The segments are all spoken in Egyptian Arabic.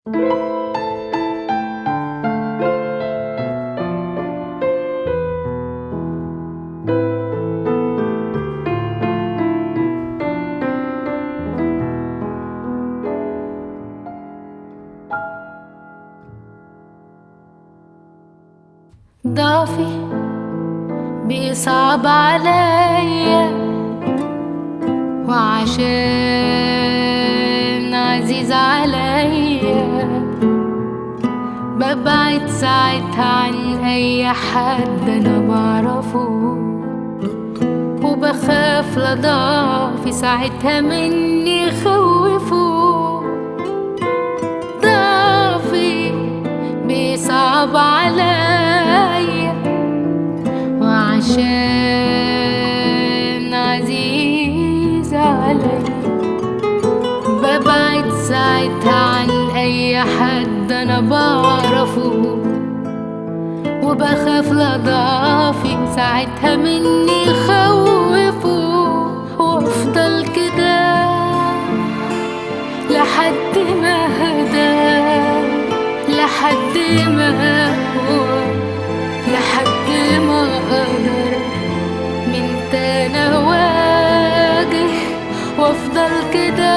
ضعفي بيصعب عليا وعشان عزيز عليا ببعد ساعتها عن أي حد أنا بعرفه وبخاف لضعفي ساعتها مني يخوفه ضعفي بيصعب عليا وعشان عزيز عليا ببعد ساعتها عن أي حد أنا بعرفه وبخاف لضعفي ساعتها مني يخوفه وافضل كده لحد ما هدى لحد ما هو لحد ما اقدر من تاني اواجه وافضل كده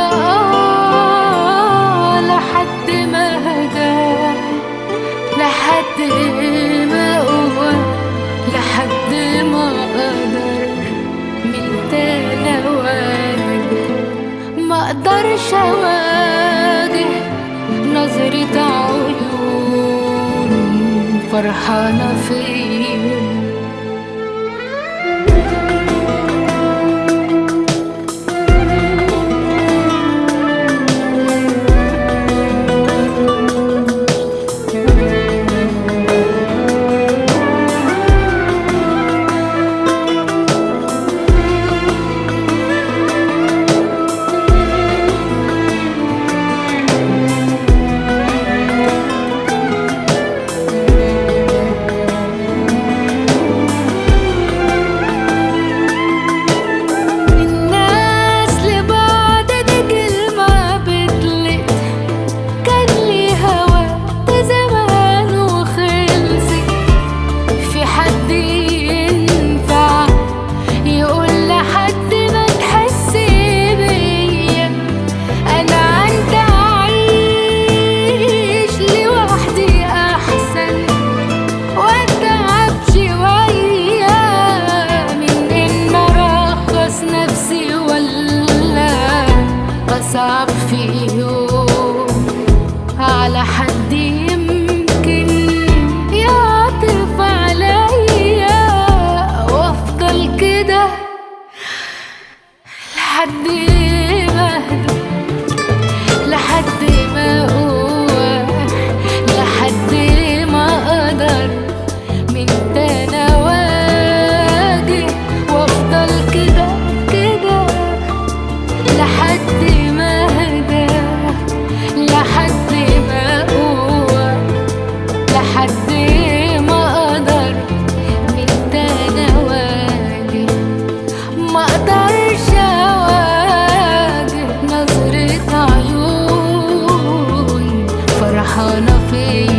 آه لحد ما هدى لحد ما اقوى لحد ما اقدر من تاني اواجه ما اقدرش اواجه نظرة عيون فرحانة فيا الناس لبعض دي كلمة بتلت كان ليها وقت زمان وخلصت في حد ينفع يقول لحد ما تحس بيا انا عندي اعيش لوحدي احسن واتعب شوية من ان ارخص نفسي ولا اصعب في يوم على حد يمكن يعطف عليا وافضل كده لحد ما اهدى لحد ما اقوى لحد ما اقدر من تاني اواجه وافضل كده كده لحد ما اهدى لحد ما اقوى لحد ما اقدر من تاني اواجه ما اقدرش اواجه نظرة عيون فرحانة فيا